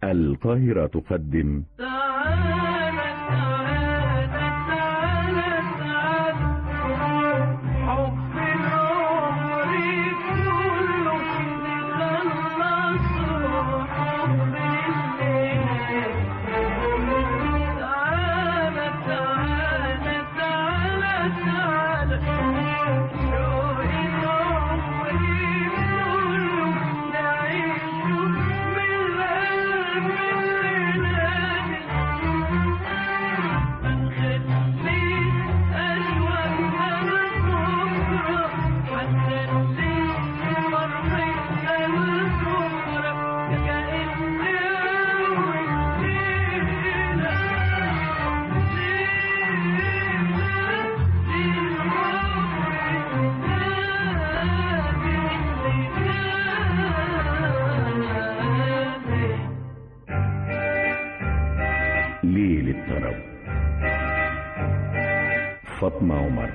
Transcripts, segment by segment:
القاهرة تقدم تعالى تعالى تعالى تعالى حب العمر كله نخلصه حب الليل تعالى تعالى تعالى تعالى شوق العمر كله نعيشه من القلب الليلة ليل الطرب فاطمة عمر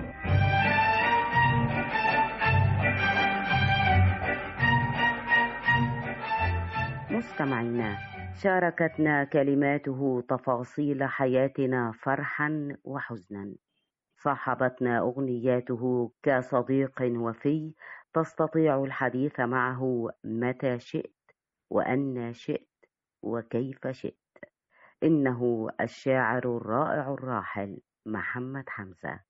مستمعينا شاركتنا كلماته تفاصيل حياتنا فرحا وحزنا صاحبتنا اغنياته كصديق وفي تستطيع الحديث معه متى شئت وان شئت وكيف شئت انه الشاعر الرائع الراحل محمد حمزه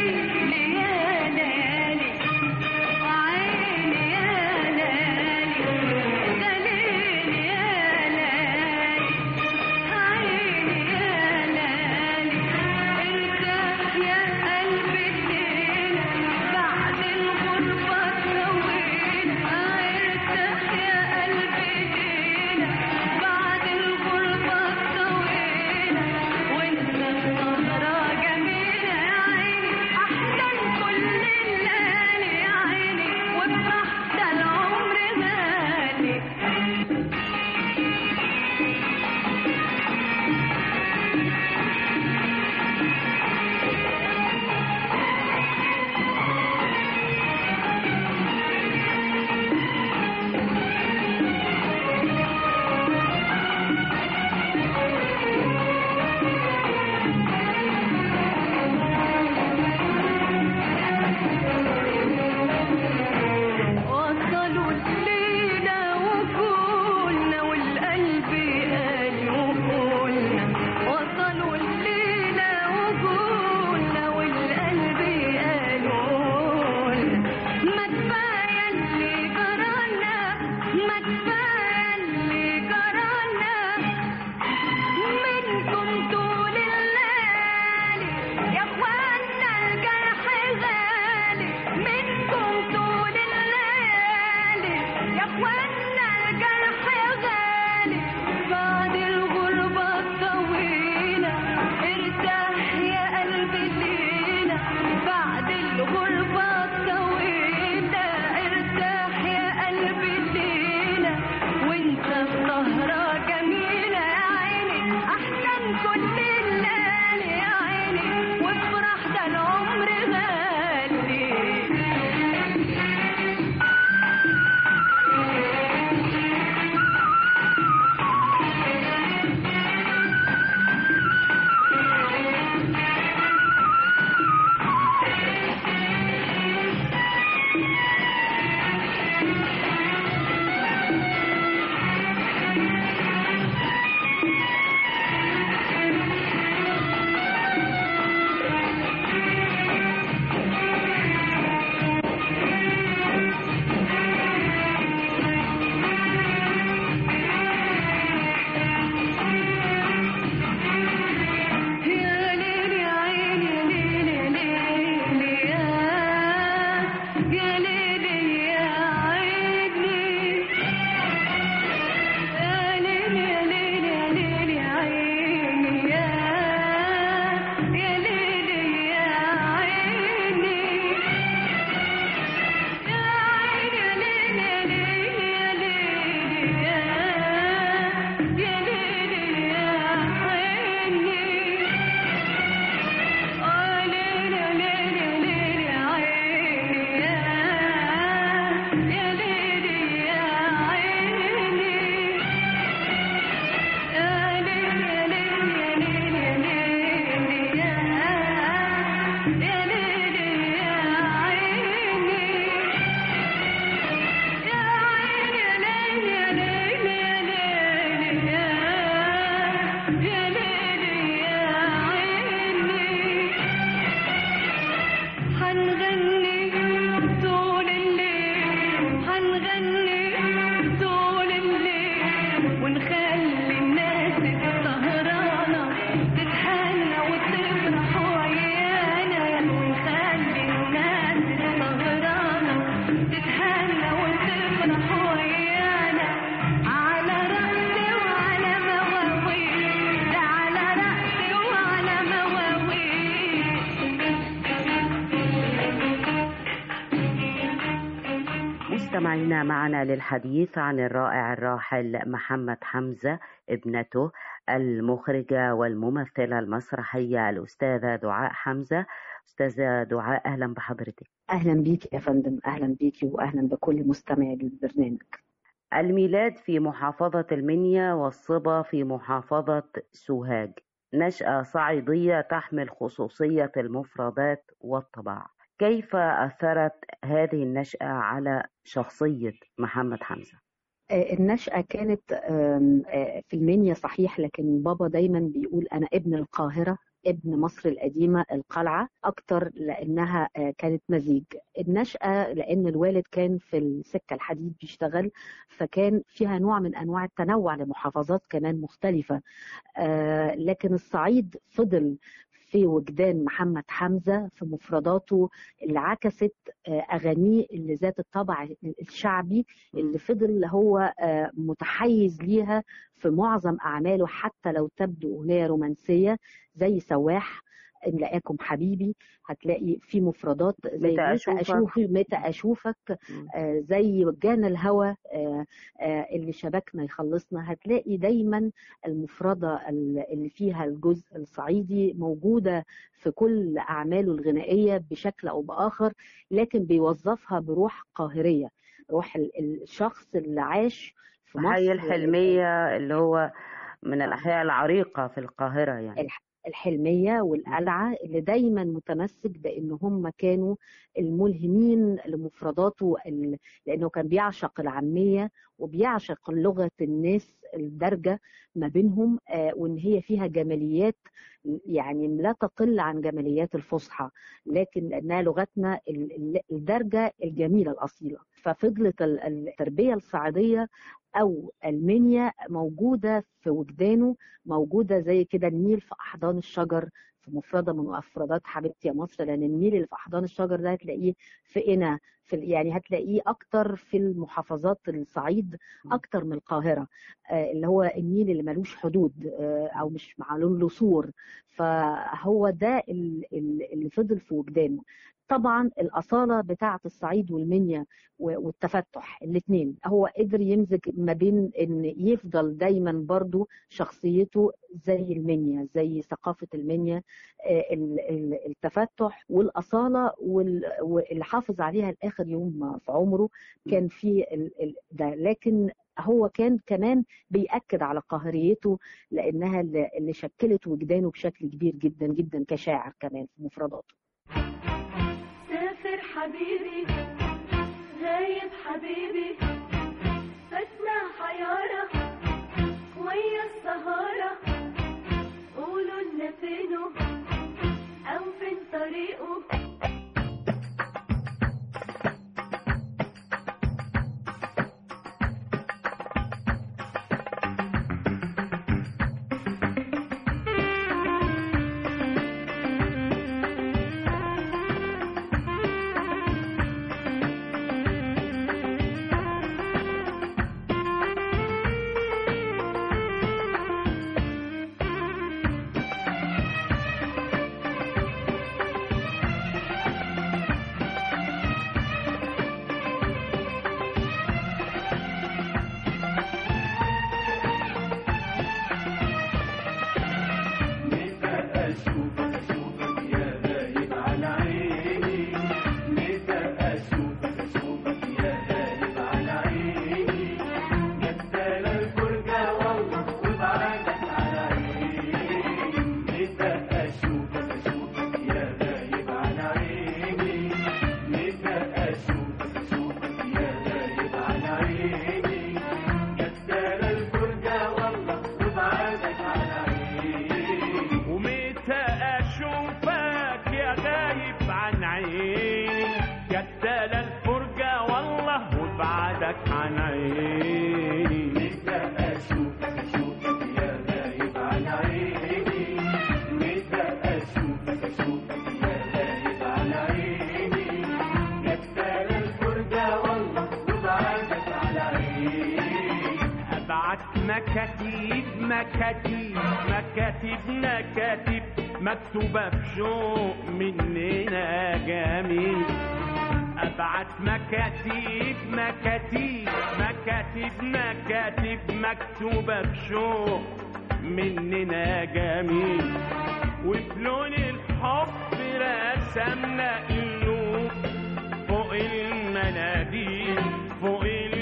وصلوا الليلة وكلنا والقلب قال وقلنا وصلوا الليلة وكلنا والقلب قال وقلنا ما كفاية اللي جرالنا ما كفاية اللي جرالنا منكم طول الليالي يا اخوانا الجرح غالي منكم طول الليالي يا اخوانا الجرح غالي بعد الغربة الطويلة ارتاح يا قلبي لينا بعد الغربة الطويلة ارتاح يا قلبي لينا وانت السهرة جميلة يا عيني احسن كل الليالي يا عيني وافرح ده العمر غالي مستمعينا معنا للحديث عن الرائع الراحل محمد حمزة ابنته المخرجة والممثلة المسرحية الأستاذة دعاء حمزة أستاذة دعاء أهلا بحضرتك اهلا بيك يا فندم اهلا بيكي واهلا بكل مستمعي للبرنامج الميلاد في محافظة المنيا والصبا في محافظة سوهاج نشأة صعيدية تحمل خصوصية المفردات والطباع كيف أثرت هذه النشأة على شخصية محمد حمزة؟ آه، النشأة كانت آم، آه، في المنيا صحيح لكن بابا دايما بيقول أنا ابن القاهرة ابن مصر القديمة القلعة أكتر لأنها آه، كانت مزيج النشأة لأن الوالد كان في السكة الحديد بيشتغل فكان فيها نوع من أنواع التنوع لمحافظات كمان مختلفة آه، لكن الصعيد فضل في وجدان محمد حمزة في مفرداته اللي عكست آه، أغانيه اللي ذات الطبع الشعبي اللي فضل هو آه، متحيز ليها في معظم أعماله حتى لو تبدو أغنية رومانسية زي سواح إن لقاكم حبيبي هتلاقي في مفردات زي متى متى أشوفك. أشوفي متى أشوفك مم. آه، زي وجانا الهوى آه، آه، اللي شبكنا يخلصنا هتلاقي دايما المفردة ال- اللي فيها الجزء الصعيدي موجودة في كل أعماله الغنائية بشكل أو بآخر لكن بيوظفها بروح قاهرية روح ال- الشخص اللي عاش في مصر حي الحلمية اللي هو من الأحياء العريقة في القاهرة يعني الح- الحلمية والقلعة اللي دايما متمسك بأن هم كانوا الملهمين لمفرداته ال- لأنه كان بيعشق العامية وبيعشق لغة الناس الدارجة ما بينهم آه، وإن هي فيها جماليات يعني لا تقل عن جماليات الفصحى لكن لأنها لغتنا ال- ال- الدارجة الجميلة الأصيلة ففضلت ال- التربية الصعيدية أو المنيا موجودة في وجدانه موجودة زي كده النيل في أحضان الشجر في مفردة من مفردات حبيبتي يا مصر لأن النيل اللي في أحضان الشجر ده هتلاقيه في قنا في ال- يعني هتلاقيه أكتر في المحافظات الصعيد أكتر من القاهرة آه، اللي هو النيل اللي ملوش حدود آه، أو مش معلوم له سور فهو ده ال- ال- اللي فضل في وجدانه طبعا الأصالة بتاعة الصعيد والمنيا و- والتفتح الاثنين هو قدر يمزج ما بين ان يفضل دايما برضو شخصيته زي المنيا زي ثقافة المنيا آه، ال- ال- التفتح والأصالة وال- واللي حافظ عليها لآخر يوم في عمره كان في ال- ال- ده لكن هو كان كمان بيأكد على قاهريته لأنها اللي اللي شكلت وجدانه بشكل كبير جدا جدا كشاعر كمان في مفرداته سافر حبيبي غايب حبيبي فاتنا حيارة ويا السهارة قولوا لنا فينه أو فين طريقه ومتى اشوفك يا غايب عن عيني جدال الفرجة والله وابعدك عن عيني متى اشوفك اشوفك يا غايب عن عيني متى اشوفك اشوفك يا غايب عن عيني جدال الفرجة والله وابعدك عن عيني ابعت مكاتيب مكاتيب مكاتب مكاتب مكتوبة بشوق مننا جميل ابعت مكاتيب مكاتيب مكاتب مكاتب مكتوبة بشوق مننا جميل وبلون الحب رسمنا قلوب فوق المناديل فوق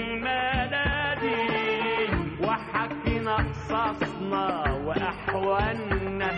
المناديل وحكينا قصصنا واحوالنا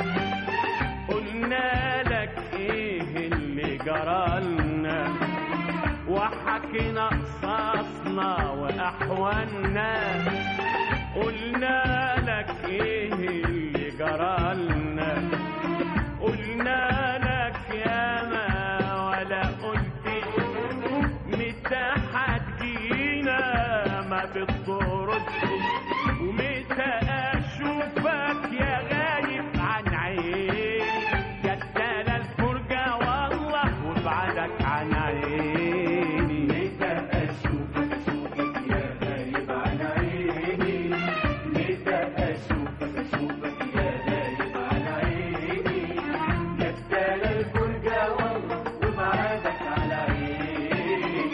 قلنا لك ايه اللي جرالنا وحكينا قصصنا واحوالنا قلنا لك ايه اللي جرالنا قلنا لك يا ما ولا قلت متى هتجينا ما بتردش ومتى اشوفك يا غايب عن عيني جدال الفرجة والله وابعدك عن عيني متى اشوفك اشوفك يا غايب عن عيني متى اشوفك اشوفك يا غايب عن عيني جدال الفرجة والله وابعدك عن عيني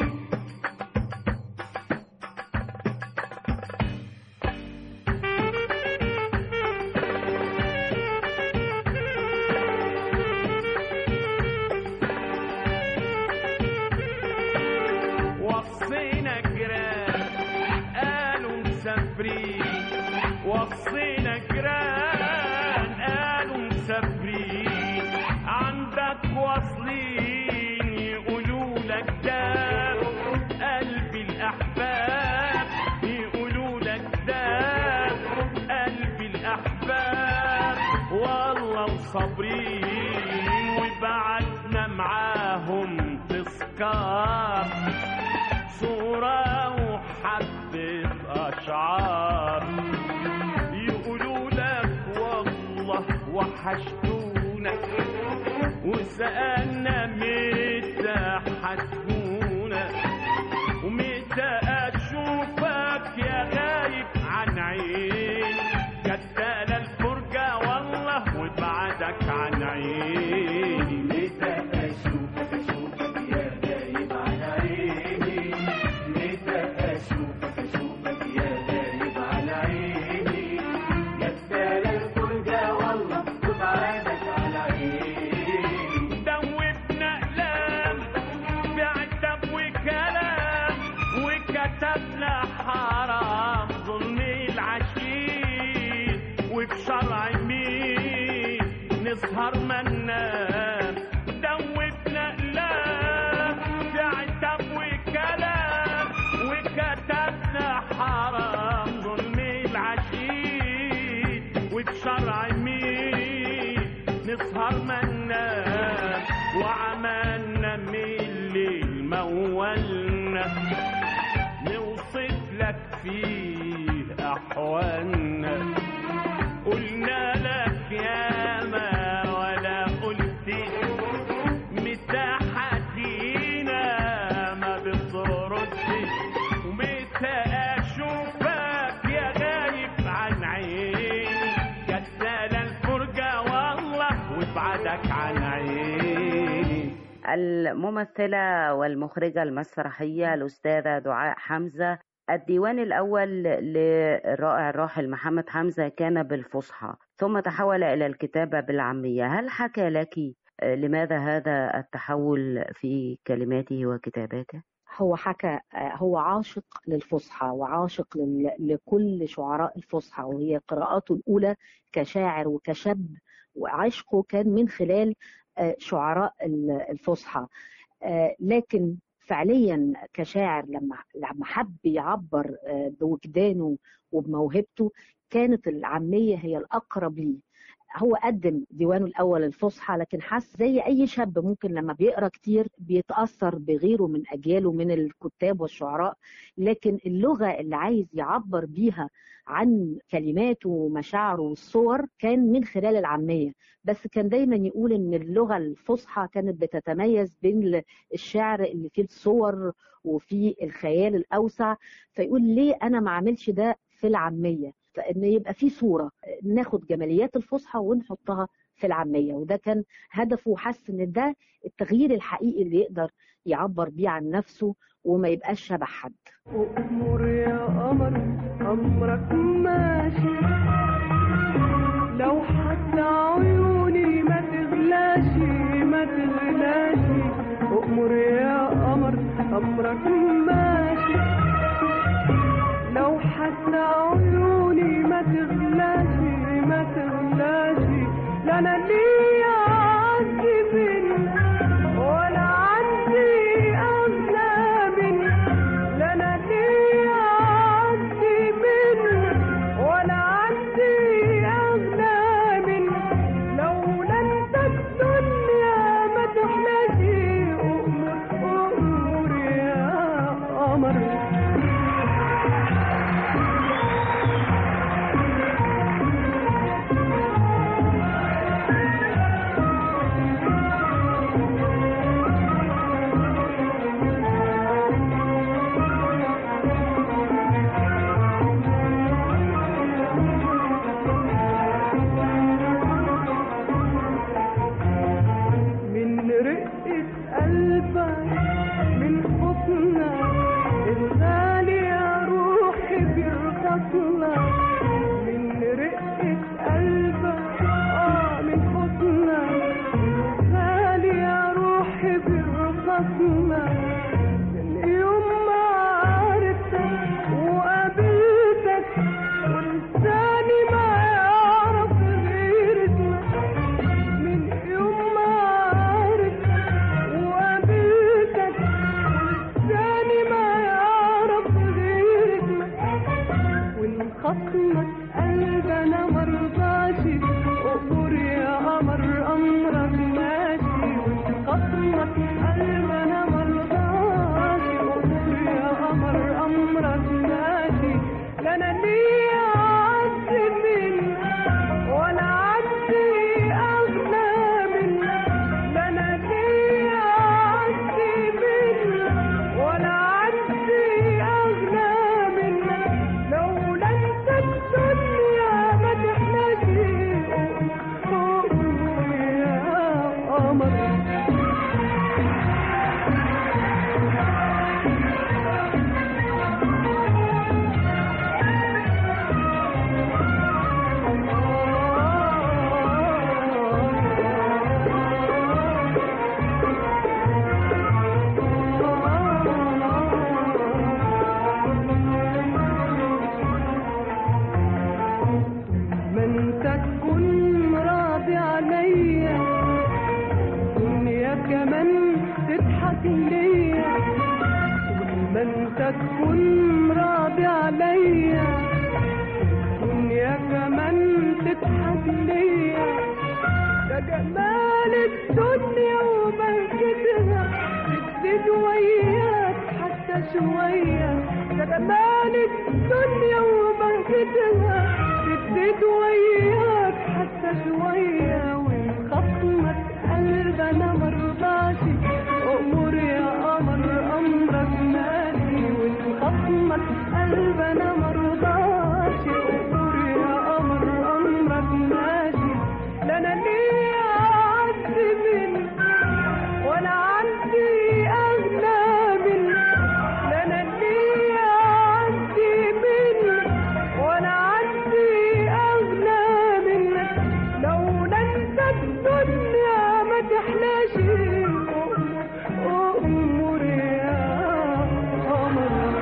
وصينا جيران قالوا مسافرين وصينا جيران قالوا مسافرين عندك واصلين يقولوا لك ده قلب الاحباب يقولوا لك ده قلب الاحباب والله وصابرين وبعتنا معاهم تذكار صورة وحبة أشعار يقولوا لك والله وحشتونا وسألنا متى حتكونا ومتى أشوفك يا غايب عن عين جدال الفرجة والله وابعدك عن عيني متى أشوفك أشوفك يا غايب عن عيني متى أشوفك أشوفك يا غايب عن عيني جدال الفرجة والله وابعدك عن عيني دوبنا أقلام بعتب وكلام وكتبنا حرام ظلم العشير وبشرع مين نسهر ما ننام دوبنا أقلام بعتب وكلام وكتبنا حرام ظلم العشير وبشرع مين نسهر ما ننام وعملنا من الليل مولنا نوصف لك فيه أحوالنا قلنا لك يا ما ولا قلت متى حتينا ما بتردش ومتى أشوفك يا غايب عن عيني جدال الفرجة والله وابعدك عن عيني الممثلة والمخرجة المسرحية الأستاذة دعاء حمزة الديوان الأول للرائع الراحل محمد حمزة كان بالفصحى ثم تحول إلى الكتابة بالعامية هل حكى لك آه، لماذا هذا التحول في كلماته وكتاباته؟ هو حكى هو عاشق للفصحى وعاشق لل- لكل شعراء الفصحى وهي قراءاته الأولى كشاعر وكشاب وعشقه كان من خلال آه، شعراء ال- الفصحى آه، لكن فعليا كشاعر لما لما حب يعبر آه، بوجدانه وبموهبته كانت العامية هي الأقرب ليه هو قدم ديوانه الأول الفصحى لكن حس زي أي شاب ممكن لما بيقرأ كتير بيتأثر بغيره من أجياله من الكتاب والشعراء لكن اللغة اللي عايز يعبر بيها عن كلماته ومشاعره والصور كان من خلال العامية بس كان دايما يقول ان اللغة الفصحى كانت بتتميز بين الشعر اللي فيه الصور وفيه الخيال الأوسع فيقول ليه أنا ما عملش ده في العامية فإن يبقى في صورة ناخد جماليات الفصحى ونحطها في العاميه وده كان هدفه وحس ان ده التغيير الحقيقي اللي يقدر يعبر بيه عن نفسه وما يبقاش شبه حد أمر يا قمر أمرك ماشي لو حتى عيوني ما تغلاش ما تغلاش أمر يا قمر أمرك ماشي لو حتى عيوني ما تغلاش ما تغلاش لا أنا ليا عندي منك ولا عندي أغلى منك لا أنا ليا عندي منك ولا عندي أغلى منك لولا أنت الدنيا ما تحلاش أمور أمور يا قمر من رقة قلبك من حضنك الغالي يا روحي بيرخصنا من رقة قلبك اه من حضنك الغالي يا روحي بيرخصنا من يوم ما عرفتك وقابلتك ولساني ما يعرف غيرتك من يوم ما عرفتك وقابلتك ولساني ما يعرف غيرتك وإن خصمك قلب أنا مرضاش أقدر يا قمر أمرك ماشي وإن خصمك قلب أنا مرضاش أقدر يا قمر أمرك ماشي لا أنا ليا عندي منك ولا عندي أغلى منك لا أنا ليا عندي منك ولا عندي أغلى منك لولا أنت الدنيا ما تحلاش يا قمر ما انت تكون راضي عليا دنيا كمان تضحك ليا ما انت تكون راضي عليا دنيا كمان تضحك ليا ده جمال الدنيا وبهجتها بتزيد وياك حتى شوية ده جمال الدنيا وبهجتها بتزيد وياك حتى شوية وإن خصمك قلب أنا مرضاش أمور يا قمر أمرك ماشي وإن خصمك قلب أنا مرضاش أمور يا قمر أمرك ماشي لا أنا ليا عندي منك ولا عندي أغلى منك لا أنا ليا عندي منك ولا عندي أغلى منك لولا أنت الدنيا ما تحلاش أمور يا قمر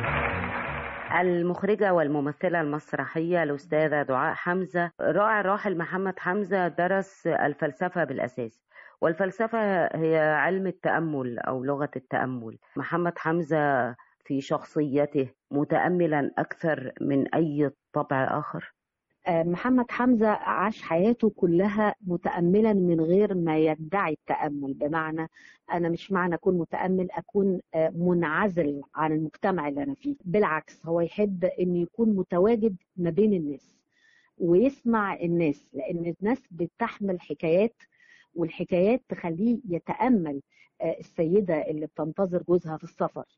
المخرجة والممثلة المسرحية الأستاذة دعاء حمزة رائع الراحل محمد حمزة درس الفلسفة بالأساس والفلسفة هي علم التأمل أو لغة التأمل محمد حمزة في شخصيته متأملا أكثر من أي طبع آخر آه، محمد حمزة عاش حياته كلها متأملا من غير ما يدعي التأمل بمعنى أنا مش معنى أكون متأمل أكون آه، منعزل عن المجتمع اللي أنا فيه بالعكس هو يحب أن يكون متواجد ما بين الناس ويسمع الناس لأن الناس بتحمل حكايات والحكايات تخليه يتأمل آه، السيدة اللي بتنتظر جوزها في السفر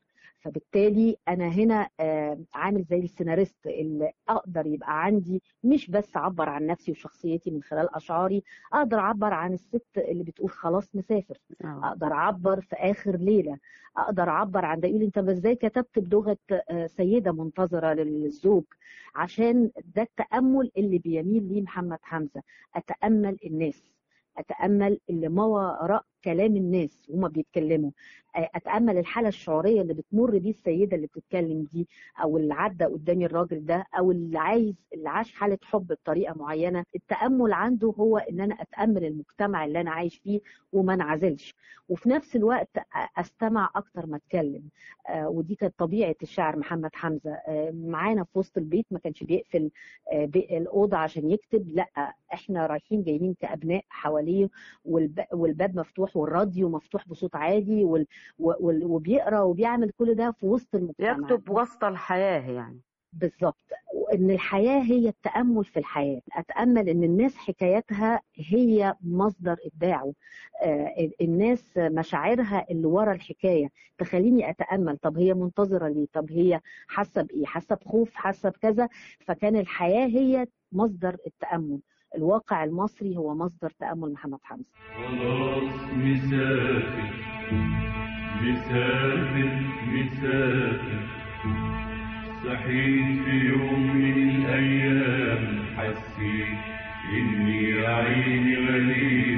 فبالتالي انا هنا آه، عامل زي السيناريست اللي اقدر يبقى عندي مش بس اعبر عن نفسي وشخصيتي من خلال اشعاري اقدر اعبر عن الست اللي بتقول خلاص مسافر آه. اقدر اعبر في اخر ليله اقدر اعبر عن ده يقول انت ازاي كتبت بلغه آه، سيده منتظره للزوج عشان ده التامل اللي بيميل ليه محمد حمزه اتامل الناس اتامل اللي ما وراء كلام الناس وهما بيتكلموا آه، اتامل الحاله الشعوريه اللي بتمر بيه السيده اللي بتتكلم دي او اللي عدى قدامي الراجل ده او اللي عايز اللي عاش حاله حب بطريقه معينه التامل عنده هو ان انا اتامل المجتمع اللي انا عايش فيه وما انعزلش وفي نفس الوقت استمع اكتر ما اتكلم آه، ودي كانت طبيعه الشاعر محمد حمزه آه، معانا في وسط البيت ما كانش بيقفل آه، بي- الاوضه عشان يكتب لا احنا رايحين جايين كابناء حواليه والب- والباب مفتوح والراديو مفتوح بصوت عالي وال- وال- وبيقرا وبيعمل كل ده في وسط المجتمع يكتب وسط الحياة يعني بالظبط وان الحياه هي التامل في الحياه اتامل ان الناس حكاياتها هي مصدر ابداعه آه، الناس مشاعرها اللي ورا الحكايه تخليني اتامل طب هي منتظره ليه طب هي حاسه بايه حاسه بخوف حاسه بكذا فكان الحياه هي مصدر التامل الواقع المصري هو مصدر تامل محمد حمزه خلاص مسافر مسافر مسافر صحيت في يوم من الأيام حسيت إني يا عيني غريب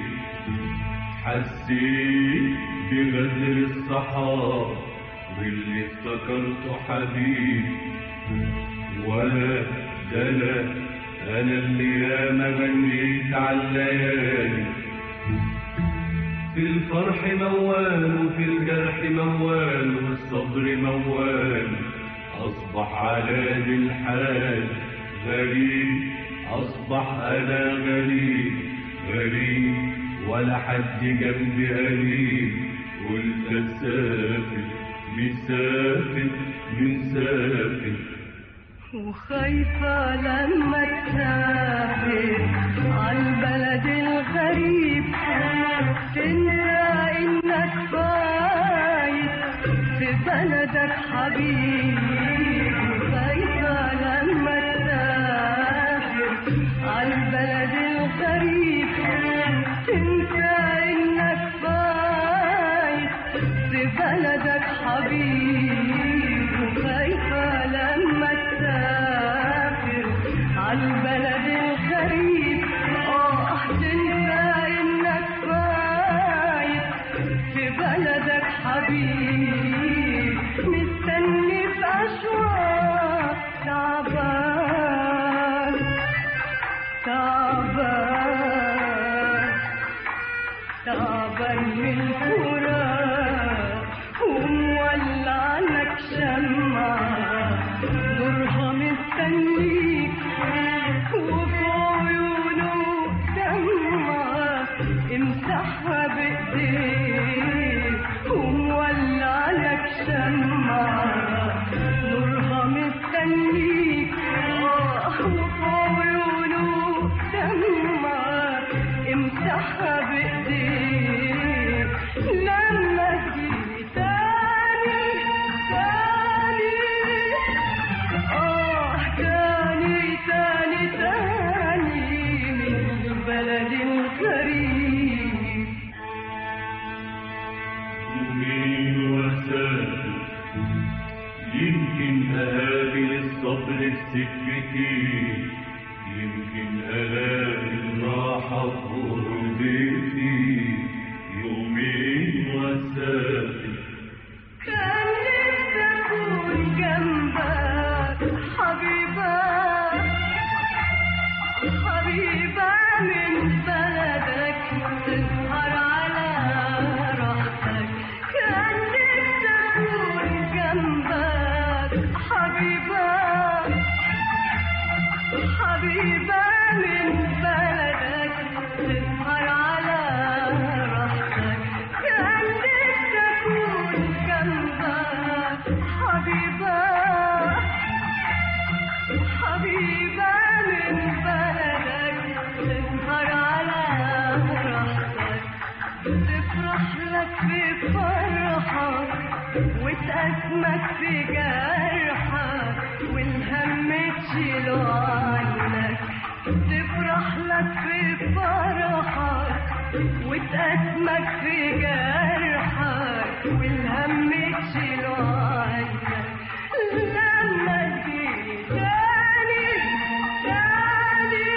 حسيت بغدر الصحاب واللي افتكرته حبيب ولا ده أنا أنا اللي ياما غنيت على الليالي في الفرح موال وفي الجرح موال والصبر موال أصبح على ذي الحال غريب أصبح أنا غريب غريب ولا حد جنبي قريب قلت أسافر مسافر مسافر وخايفة لما تسافر عالبلد الغريب تنسى انك فايت في بلدك حبيب خايفة لما تسافر عالبلد الغريب تنسى انك فايت في بلدك حبيب وخايفة لما تسافر عالبلد الغريب اه تنسى انك فايت في بلدك حبيب مستني في اشواق تعبان تعبان تعبان من الفراق ومولع لك شمعة نورها مستنيك وفي عيونه دمعة امسحها بايديك ومولع لك شمعة نورها مستنيك آه، وفي عيونه دمعة امسحها بايديك لما تجي تاني تاني اه تاني تاني تاني من البلد الغريب يمين وسافر يمكن أقابل الصبر في سكتي يمكن ألاقي الراحة في غربتي وتأسمك في جرحك والهم تشيله عنك تفرح لك في فرحك وتأسمك في جرحك والهم تشيله عنك لما تجيلي تاني تاني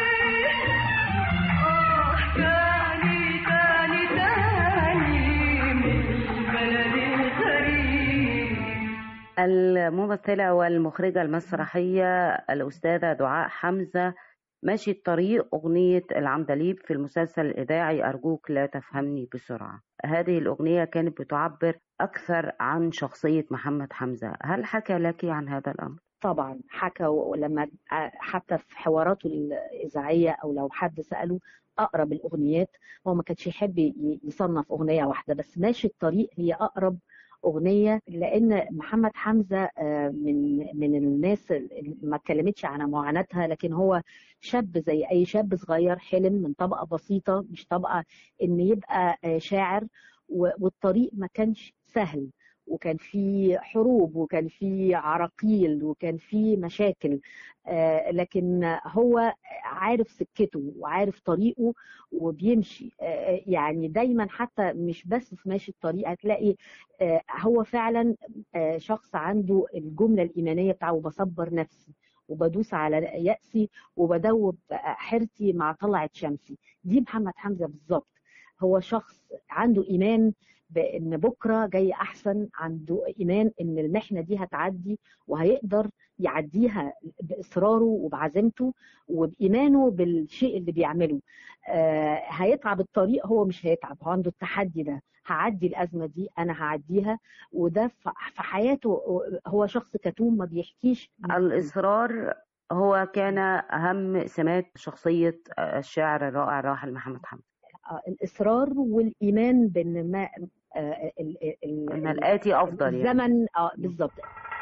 آه تاني تاني تاني من البلد الغريب الممثلة والمخرجة المسرحية الأستاذة دعاء حمزة ماشي الطريق أغنية العندليب في المسلسل الإذاعي أرجوك لا تفهمني بسرعة هذه الأغنية كانت بتعبر أكثر عن شخصية محمد حمزة هل حكى لك عن هذا الأمر؟ طبعا حكى ولما حتى في حواراته الإذاعية أو لو حد سأله أقرب الأغنيات هو ما كانش يحب ي- يصنف أغنية واحدة بس ماشي الطريق هي أقرب أغنية لأن محمد حمزة آه، من من الناس اللي ما اتكلمتش عن معاناتها لكن هو شاب زي أي شاب صغير حلم من طبقة بسيطة مش طبقة إن يبقى آه، شاعر و- والطريق ما كانش سهل وكان في حروب وكان في عراقيل وكان في مشاكل آه، لكن هو عارف سكته وعارف طريقه وبيمشي آه، يعني دايما حتى مش بس في ماشي الطريق هتلاقي آه، هو فعلا آه، شخص عنده الجملة الإيمانية بتاعه بصبر نفسي وبدوس على يأسي وبدوب حيرتي مع طلعة شمسي دي محمد حمزة بالظبط هو شخص عنده إيمان بان بكره جاي احسن عنده ايمان ان المحنه دي هتعدي وهيقدر يعديها باصراره وبعزيمته وبايمانه بالشيء اللي بيعمله آه هيتعب الطريق هو مش هيتعب هو عنده التحدي ده هعدي الازمه دي انا هعديها وده ف- في حياته هو شخص كتوم ما بيحكيش الإصرار هو كان أهم سمات شخصية الشاعر الرائع الراحل محمد حمزة آه، الاصرار والايمان بان ما آه، ال- ال- إن الآتي أفضل يعني الزمن اه بالظبط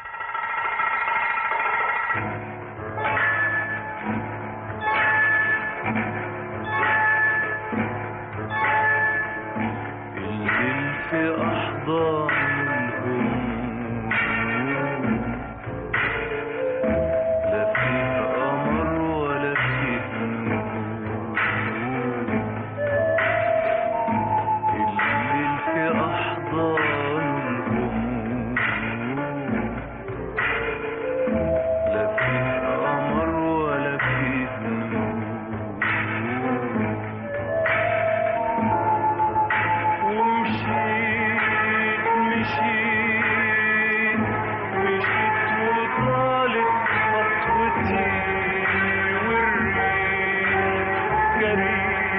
الليل في أحضان الهموم لا فيه قمر ولا فيه نجوم الليل في أحضان الهموم لا فيه قمر ولا فيه نجوم ومشيت مشيت مشيت وطالت خطوتي والريح جريح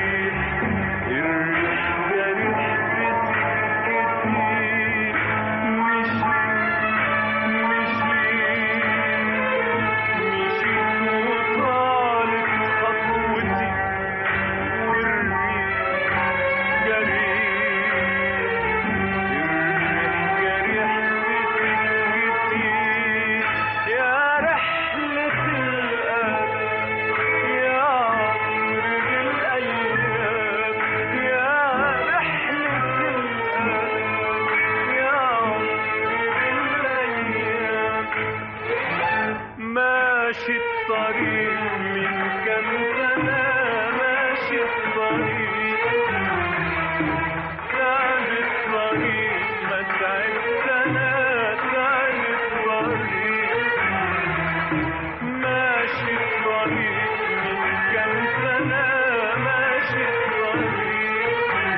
الريح جريح بسكتي مشيت مشيت مشيت وطالت خطوتي والريح جريح يا رحلة القلب يا عمر بالأيام يا رحلة القلب يا عمر بالأيام ماشي الطريق من كم سنة ماشي الطريق تعب الطريق ما تعبت انا تعب الطريق ماشي الطريق من كم سنة ماشي الطريق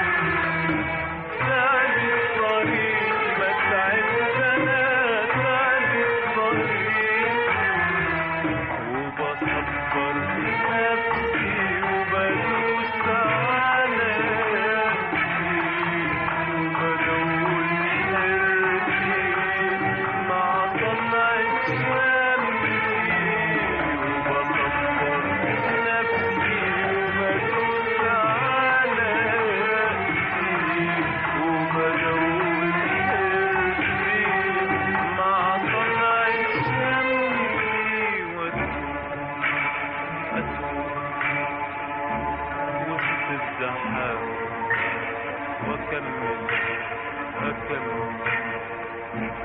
تعب الطريق ما تعبت انا تعب الطريق وبصبر نفسي وبدوس على وبدور حيرتي مع طلعة شمسي وبصبر نفسي وبدوس على وبدور حيرتي مع طلعة شمسي وأتوه أتوه وسط الزحام وأكمل أكمل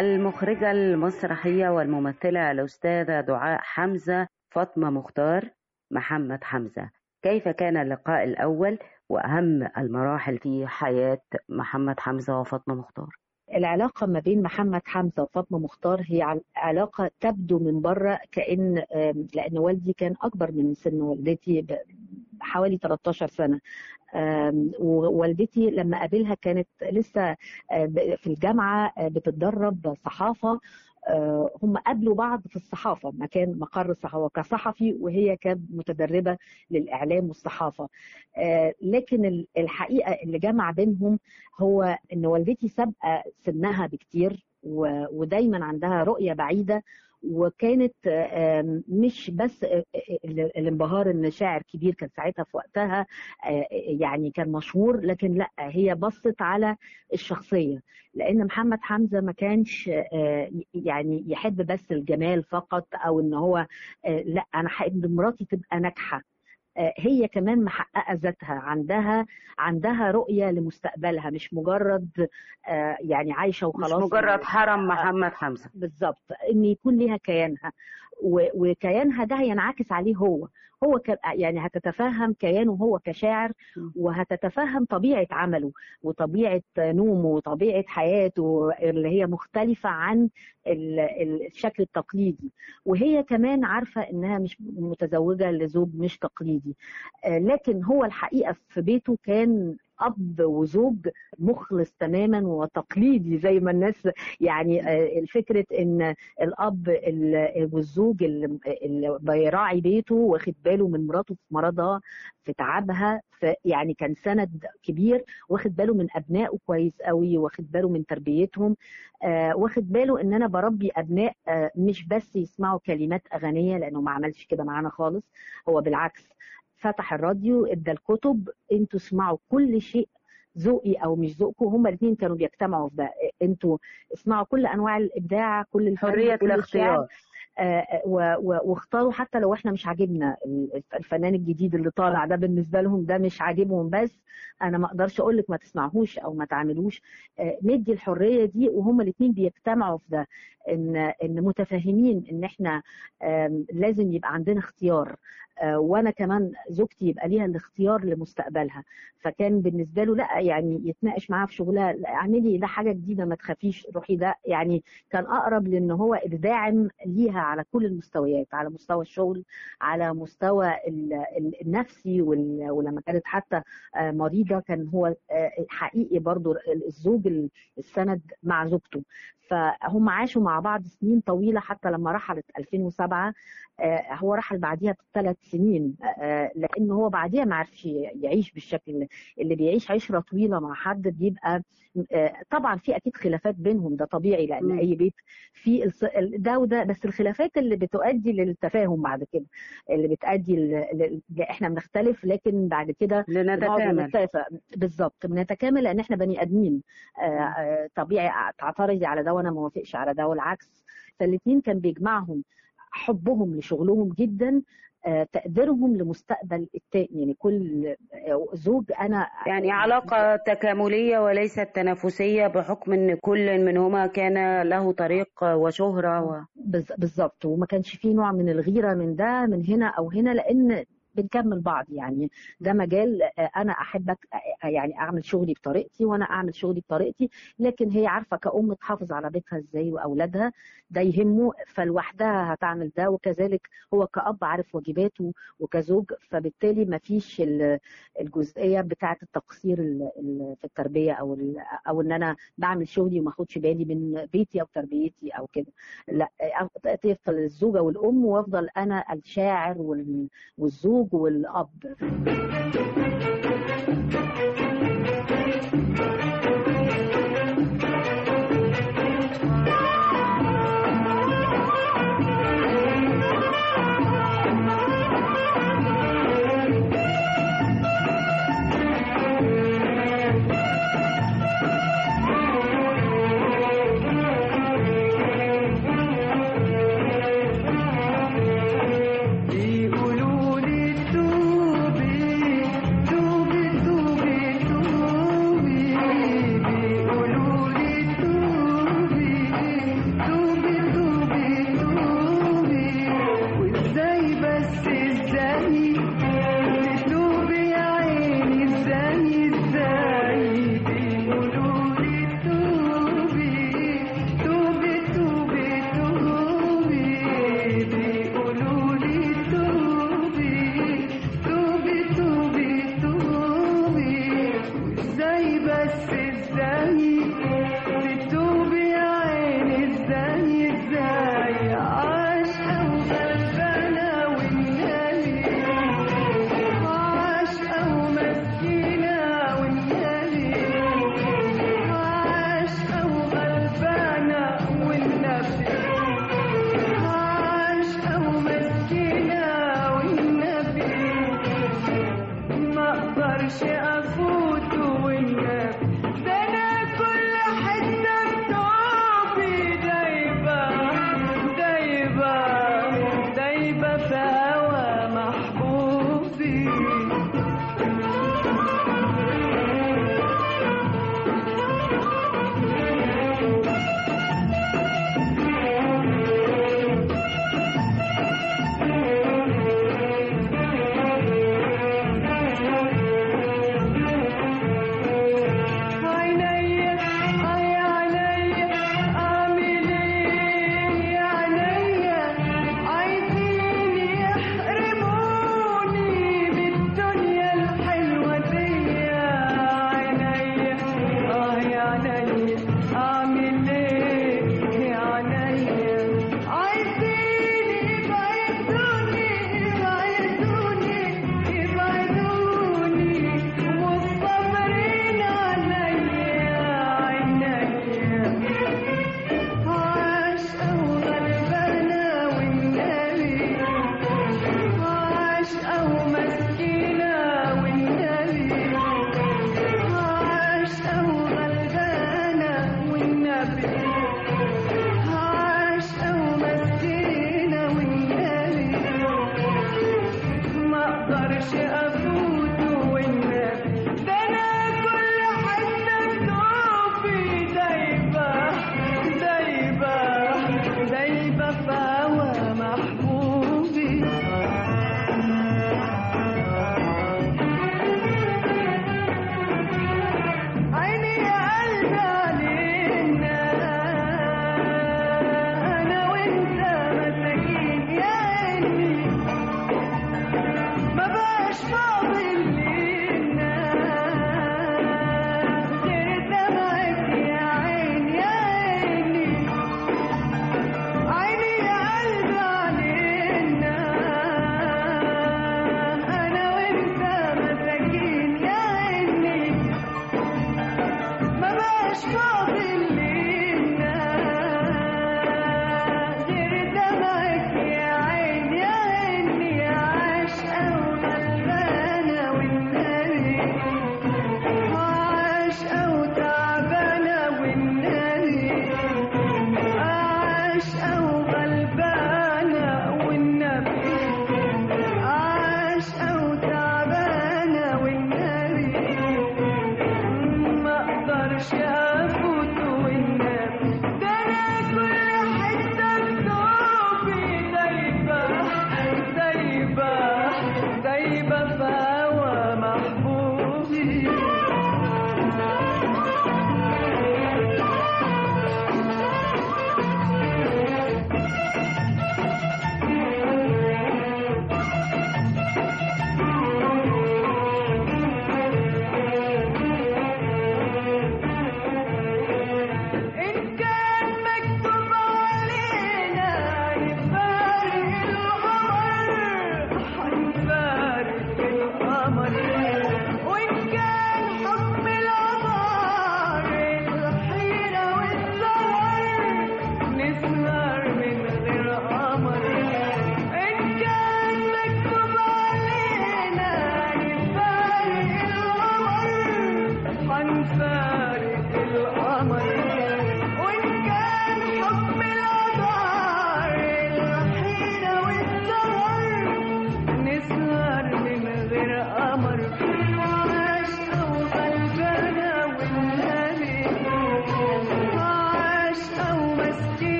المخرجة المسرحية والممثلة الأستاذة دعاء حمزة فاطمة مختار محمد حمزة كيف كان اللقاء الأول وأهم المراحل في حياة محمد حمزة وفاطمة مختار العلاقة ما بين محمد حمزة وفاطمة مختار هي عل- علاقة تبدو من بره كأن آم، لأن والدي كان أكبر من سن والدتي ب- بحوالي 13 سنة آم، ووالدتي لما قابلها كانت لسه آه، ب- في الجامعة آه، بتتدرب صحافة آه، هم قابلوا بعض في الصحافة مكان مقر الصحافة كصحفي وهي كانت متدربة للإعلام والصحافة آه، لكن ال- الحقيقة اللي جمع بينهم هو ان والدتي سابقه سنها بكتير و- ودايما عندها رؤيه بعيده وكانت آم، مش بس آه، آه، ال- الانبهار ان شاعر كبير كان ساعتها في وقتها آه، يعني كان مشهور لكن لا هي بصت على الشخصيه لان محمد حمزه ما كانش آه، يعني يحب بس الجمال فقط او ان هو آه، لا انا حابب مراتي تبقى ناجحه آه، هي كمان محققه ذاتها عندها عندها رؤيه لمستقبلها مش مجرد آه، يعني عايشه مش وخلاص مجرد حرم محمد حمزة بالظبط ان يكون ليها كيانها و- وكيانها ده هينعكس عليه هو هو ك... يعني هتتفهم كيانه هو كشاعر وهتتفهم طبيعه عمله وطبيعه نومه وطبيعه حياته اللي هي مختلفه عن ال- ال- الشكل التقليدي وهي كمان عارفه انها مش متزوجه لزوج مش تقليدي آه، لكن هو الحقيقه في بيته كان اب وزوج مخلص تماما وتقليدي زي ما الناس يعني آه، الفكره ان الاب ال- والزوج اللي اللي بيراعي بيته واخد باله من مراته في مرضها في تعبها في يعني كان سند كبير واخد باله من ابنائه كويس قوي واخد باله من تربيتهم آه واخد باله ان انا بربي ابناء آه مش بس يسمعوا كلمات اغنيه لانه ما عملش كده معانا خالص هو بالعكس فتح الراديو ادى الكتب انتوا اسمعوا كل شيء ذوقي او مش ذوقكم هما الاثنين كانوا بيجتمعوا في ده انتوا اسمعوا كل انواع الابداع كل الفن حرية كل الشعر. الاختيار آه، و- و- واختاروا حتى لو احنا مش عاجبنا ال- الفنان الجديد اللي طالع ده بالنسبه لهم ده مش عاجبهم بس انا ما اقدرش اقول لك ما تسمعهوش او ما تعملوش آه، ندي الحريه دي وهما الاثنين بيجتمعوا في ده ان ان متفاهمين ان احنا آم، لازم يبقى عندنا اختيار آه، وانا كمان زوجتي يبقى ليها الاختيار لمستقبلها فكان بالنسبه له لا يعني يتناقش معاها في شغلها لا، اعملي ده حاجه جديده ما تخافيش روحي ده يعني كان اقرب لان هو الداعم ليها على كل المستويات على مستوى الشغل على مستوى ال- ال- النفسي وال- ولما كانت حتى آه، مريضه كان هو آه، حقيقي برضو الزوج ال- السند مع زوجته فهم عاشوا مع بعض سنين طويله حتى لما رحلت 2007 آه، هو رحل بعديها بثلاث سنين آه، لان هو بعديها ما عرفش يعيش بالشكل اللي- اللي بيعيش عشره طويله مع حد بيبقى آه، طبعا في اكيد خلافات بينهم ده طبيعي لان مم. اي بيت في الص- ده وده بس الخلافات اللي بتؤدي للتفاهم بعد كده اللي بتؤدي ل- ل- ل- احنا بنختلف لكن بعد كده بنقعد لنتكامل ونتفق بالظبط بنتكامل لان احنا بني ادمين آه، آه، طبيعي تعترضي على ده وانا ما وافقش على ده والعكس فالاثنين كان بيجمعهم حبهم لشغلهم جدا آه، تقديرهم لمستقبل التاني يعني كل آه، زوج انا يعني علاقة تكاملية وليست تنافسية بحكم ان كل منهما كان له طريق وشهرة و... بز- بالظبط وما كانش فيه نوع من الغيره من ده من هنا او هنا لان بنكمل بعض يعني ده مجال آه، انا احبك آه، يعني اعمل شغلي بطريقتي وانا اعمل شغلي بطريقتي لكن هي عارفه كأم تحافظ على بيتها ازاي واولادها ده يهمه فلوحدها هتعمل ده وكذلك هو كأب عارف واجباته وكزوج فبالتالي ما فيش ال- الجزئيه بتاعه التقصير ال- ال- في التربيه او ال- او ان انا بعمل شغلي وما اخدش بالي من بيتي او تربيتي او كده لا تفضل الزوجه والام وافضل انا الشاعر وال- والزوج والاب يقولوا لي توبي توبي توبي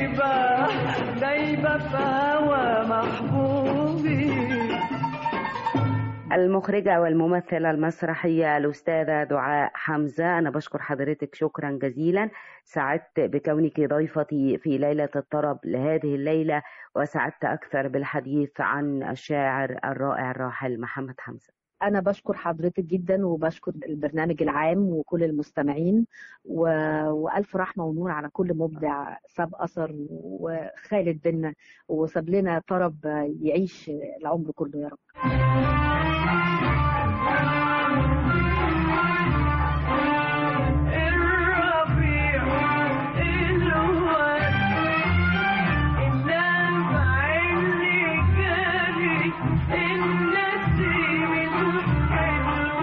دايبة دايبة في هوا محبوبي المخرجة والممثلة المسرحية الأستاذة دعاء حمزة أنا بشكر حضرتك شكرا جزيلا سعدت بكونك ضيفتي في ليلة الطرب لهذه الليلة وسعدت أكثر بالحديث عن الشاعر الرائع الراحل محمد حمزة أنا بشكر حضرتك جدا وبشكر البرنامج العام وكل المستمعين و... وألف رحمة ونور على كل مبدع ساب أثر وخالد بينا وساب لنا طرب يعيش العمر كله يا رب الربيع الواد النبع اللي جاري النسيم الحلو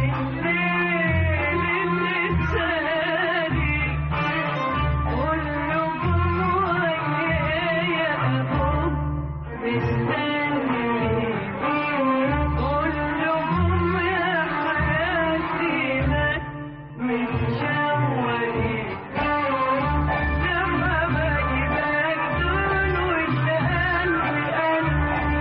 الليل اللي ساري كله جوايا يا أبو مستني كلهم يا حياتي لك متشوقين لما بجيبك دول والقلب قلب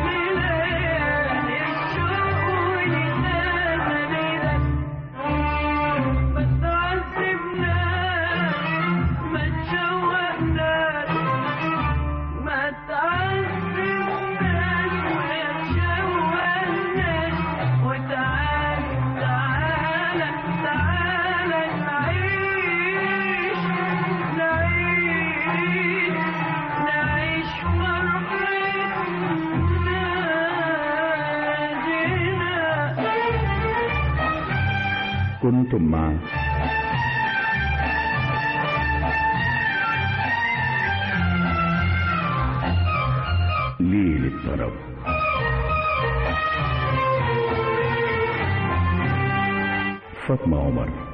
ليالي الشوق ولساني لك ما تعذبناش ما تشوقناش ما تعذبناش وما تشوقناش وتعال تعال تعال نعيش نعيش نعيش فرحتنا كنتم مع ليل الطرب فاطمة عمر